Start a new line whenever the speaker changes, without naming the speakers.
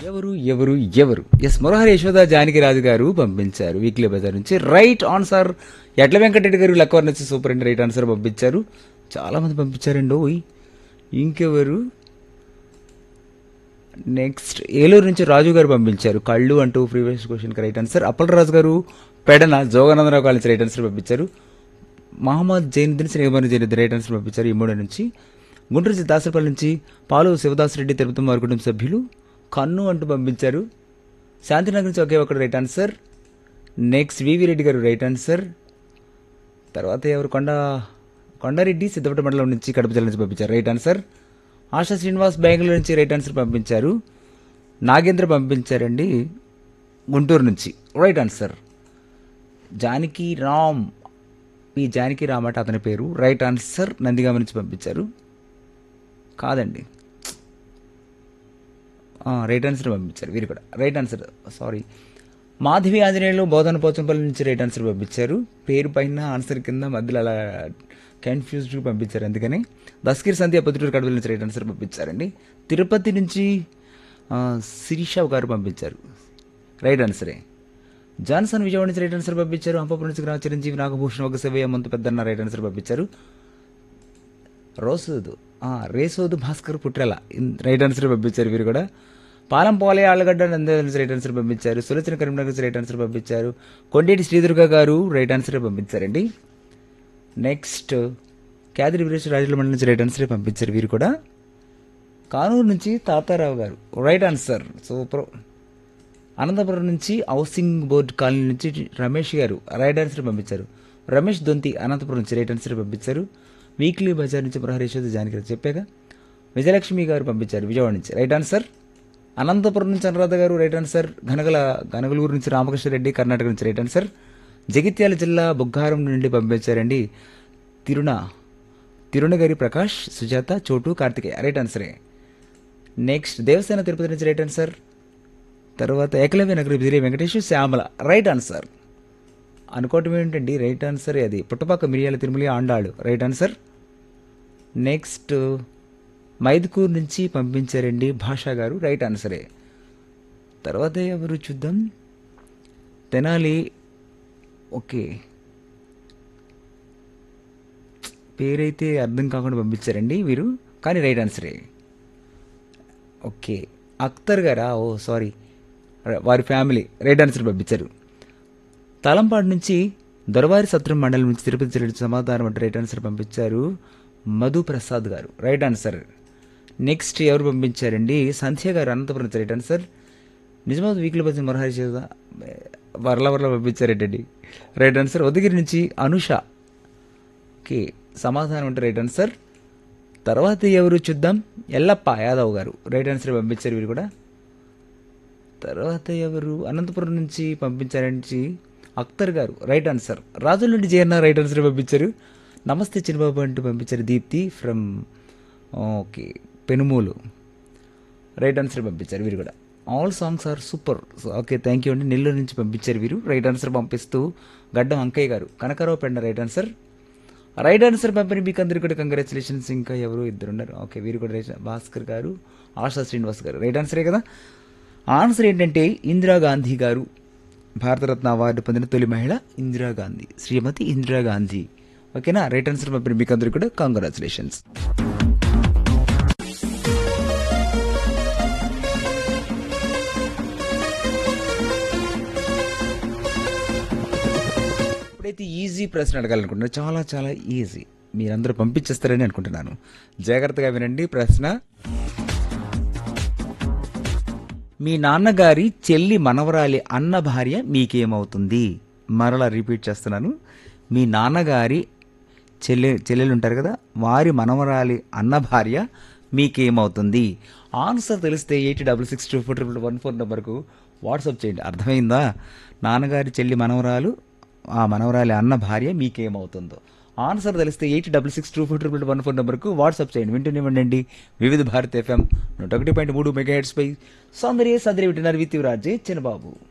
ఎవరు ఎవరు ఎవరు ఎస్ మురహరి యశోద జానకి రాజు గారు పంపించారు వీక్లీ బజార్ నుంచి రైట్ ఆన్సర్ ఎట్ల వెంకటరెడ్డి గారు లక్కవర్ నుంచి సూపర్ అండ్ రైట్ ఆన్సర్ పంపించారు చాలా మంది పంపించారండి ఓయ్ ఇంకెవరు నెక్స్ట్ ఏలూరు నుంచి రాజు గారు పంపించారు కళ్ళు అంటూ ప్రీవియస్ క్వశ్చన్కి రైట్ ఆన్సర్ అప్పలరాజు గారు Pedana Joganandarao college right answer పంపించారు మహమ్మద్ జైనుద్దీన్ శ్రీమని జైనుద్దీన్ రైట్ ఆన్సర్ పంపించారు ఈ మూడు నుంచి గుంటూరు జిల్లా దాసరపల్లి నుంచి పాలు శివదాస్ రెడ్డి తిరుపతి వారి కుటుంబ సభ్యులు కన్ను అంటూ పంపించారు శాంతినగర్ నుంచి ఒకే ఒకటి right answer next VV Reddy గారు రైట్ ఆన్సర్ తర్వాత ఎవరు కొండ కొండారెడ్డి సిద్ధపట్ట మండలం నుంచి కడప జిల్లా నుంచి పంపించారు రైట్ ఆన్సర్ ఆశా శ్రీనివాస్ బెంగళూరు నుంచి రైట్ ఆన్సర్ పంపించారు నాగేంద్ర పంపించారండి గుంటూరు నుంచి రైట్ ఆన్సర్ జానకి రామ్ ఈ జానకి రామ్ అంటే అతని పేరు రైట్ ఆన్సర్ నందిగామ నుంచి పంపించారు కాదండి ఆ, రైట్ ఆన్సర్ పంపించారు వీరు కూడా right answer sorry Madhavi Anjaneyulu Bodhana Pochampalli నుంచి రైట్ ఆన్సర్ పంపించారు పేరు పైన ఆన్సర్ కింద మధ్యలో అలా కన్ఫ్యూజ్డ్ పంపించారు అందుకని దస్కీర్ సంధ్య పొద్దుటూరు కడపల నుంచి రైట్ ఆన్సర్ పంపించారండి తిరుపతి నుంచి ఆ, శిరీష గారు పంపించారు రైట్ ఆన్సరే జాన్సన్ విజయవాడ నుంచి రైట్ ఆన్సర్ పంపించారు అంపపురం నుంచి గ్రామ చిరంజీవి నాగభూషణ్ ఒక సేవ మంతు పెద్దన్న రైట్ ఆన్సర్ పంపించారు రోసోదు ఆ, రేసోదు భాస్కర్ పుట్రెల ఇన్- రైట్ ఆన్సర్ పంపించారు వీరు కూడా పాలం పోలే ఆళ్ళగడ్డ నంద్యాల నుంచి రైట్ ఆన్సర్ పంపించారు సులోచన కరీంనగర్ నుంచి రైట్ ఆన్సర్ పంపించారు కొండేటి శ్రీదుర్గ గారు రైట్ ఆన్సర్ పంపించారండి నెక్స్ట్ క్యాదిరి వీరేశ్వర రాజుల మండలి నుంచి రైట్ ఆన్సర్ పంపించారు వీరు కూడా కానూరు నుంచి తాతారావు గారు రైట్ ఆన్సర్ సూపర్ అనంతపురం నుంచి హౌసింగ్ బోర్డ్ కాలనీ నుంచి రమేష్ గారు రైట్ ఆన్సర్ పంపించారు రమేష్ దొంతి అనంతపురం నుంచి రైట్ ఆన్సర్ పంపించారు వీక్లీ బజార్ నుంచి ప్రహరేశ్వర జానకి గారు చెప్పాక విజయలక్ష్మి గారు పంపించారు విజయవాడ నుంచి రైట్ ఆన్సర్ అనంతపురం నుంచి అనురాధ గారు రైట్ ఆన్సర్ గనగల గనగలూరు నుంచి రామకృష్ణ రెడ్డి కర్ణాటక నుంచి రైట్ ఆన్సర్ జగిత్యాల జిల్లా బుగ్గారం నుండి పంపించారండి తిరుణ తిరుణగిరి ప్రకాష్ సుజాత చోటు కార్తికేయ రైట్ ఆన్సరే నెక్స్ట్ దేవసేన తిరుపతి నుంచి రైట్ ఆన్సర్ తర్వాత ఏకలవ్య నగరి బిజిరి వెంకటేష్ శ్యామల రైట్ ఆన్సర్ అనుకోవటం ఏంటండి రైట్ ఆన్సర్ అది పుట్టపాక మిరియాల తిరుమల ఆండాళ్ళు రైట్ ఆన్సర్ నెక్స్ట్ మైదుకూరు నుంచి పంపించారండి భాషా గారు రైట్ ఆన్సరే తర్వాత ఎవరు చూద్దాం తెనాలి ఓకే పేరైతే అర్థం కాకుండా పంపించారండి వీరు కానీ రైట్ ఆన్సరే ఓకే అఖ్తర్ గారా ఓ సారీ వారి ఫ్యామిలీ రైట్ ఆన్సర్ పంపించారు తలంపాడు నుంచి దొరవారి సత్రం మండలం నుంచి తిరుపతి జిల్లా సమాధానం అంటే రైట్ ఆన్సర్ పంపించారు మధు ప్రసాద్ గారు రైట్ ఆన్సర్ నెక్స్ట్ ఎవరు పంపించారండి సంధ్య గారు అనంతపురం నుంచి రైట్ ఆన్సర్ నిజామాబాద్ వీక్లీ బస్ మరహరి చేదా వరల వరల పంపించారేటండి రైట్ ఆన్సర్ ఉదగిరి నుంచి అనుష ఓకే సమాధానం అంటే రైట్ ఆన్సర్ తర్వాత ఎవరు చూద్దాం ఎల్లప్ప యాదవ్ గారు రైట్ ఆన్సర్ పంపించారు వీరు కూడా తర్వాత ఎవరు అనంతపురం నుంచి పంపించారంచి అఖ్తర్ గారు రైట్ ఆన్సర్ రాజుల నుండి జయన్న రైట్ ఆన్సర్ పంపించారు నమస్తే చిన్నబాబు అంటూ పంపించారు Deepti from okay Penumulu right answer పంపించారు వీరు కూడా all songs are super okay thank you అండి నెల్లూరు నుంచి పంపించారు వీరు రైట్ ఆన్సర్ పంపిస్తూ గడ్డం అంకయ్య గారు కనకరావు పెండ రైట్ ఆన్సర్ రైట్ ఆన్సర్ పంపిణీ మీకు అందరికీ కూడా కంగ్రాచులేషన్స్ ఇంకా ఎవరు ఇద్దరు ఉన్నారు ఓకే వీరు కూడా రైట్ భాస్కర్ గారు ఆశా శ్రీనివాస్ గారు రైట్ ఆన్సరే కదా ఆన్సర్ ఏంటంటే ఇందిరాగాంధీ గారు భారతరత్న అవార్డు పొందిన తొలి మహిళ ఇందిరాగాంధీ శ్రీమతి ఇందిరాగాంధీ ఓకేనా రైట్ ఆన్సర్ పంపిణీ మీకు అందరికీ కూడా కంగ్రాచులేషన్స్ ఇప్పుడైతే ఈజీ ప్రశ్న అడగాలనుకుంటున్నారు చాలా చాలా ఈజీ మీరందరూ పంపించేస్తారని అనుకుంటున్నాను జాగ్రత్తగా వినండి ప్రశ్న మీ నాన్నగారి చెల్లి మనవరాలి అన్న భార్య మీకేమవుతుంది మరలా రిపీట్ చేస్తున్నాను మీ నాన్నగారి చెల్లె చెల్లెలు ఉంటారు కదా వారి మనవరాలి అన్న భార్య మీకేమవుతుంది ఆన్సర్ తెలిస్తే eight double six two four triple one four నెంబర్కు వాట్సాప్ చేయండి అర్థమైందా నాన్నగారి చెల్లి మనవరాలు ఆ మనవరాలి అన్న భార్య మీకేమవుతుందో ఆన్సర్ తెలిస్తే eight double six two four triple one four నెంబర్కు వాట్సాప్ చేయండి వింటూనే ఉండండి వివిధ భారత్ ఎఫ్ఎం నూట ఒకటి పాయింట్ మూడు మెగా హెడ్స్ పై సౌందర్య సదరి వింటున్నారు విత్ రాజే చిన్నబాబు